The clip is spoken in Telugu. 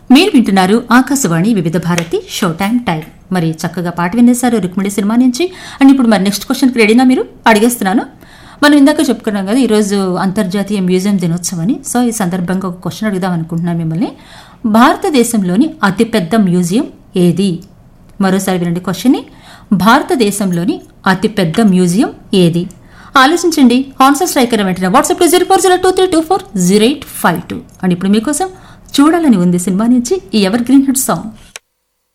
మీరు వింటున్నారు ఆకాశవాణి వివిధ భారతి షో టైం టైం మరి చక్కగా పాట వినేశారు రుక్మిణి సినిమా నుంచి అండ్ ఇప్పుడు మరి నెక్స్ట్ క్వశ్చన్కి రెడీనా మీరు అడిగేస్తున్నాను మనం ఇందాక చెప్పుకున్నాం కదా ఈరోజు అంతర్జాతీయ మ్యూజియం దినోత్సవం అని సో ఈ సందర్భంగా ఒక క్వశ్చన్ అడుగుదాం అనుకుంటున్నాను మిమ్మల్ని భారతదేశంలోని అతిపెద్ద మ్యూజియం ఏది మరోసారి వినండి క్వశ్చన్ని భారతదేశంలోని అతిపెద్ద మ్యూజియం ఏది ఆలోచించండి ఆన్సర్ స్ట్రైకర్ వెంటనే WhatsApp zero four zero two three two four zero eight five two and ఇప్పుడు మీకోసం చూడాలని ఉంది సినిమా నుంచి ఈ ఎవర్ గ్రీన్ హిట్ సాంగ్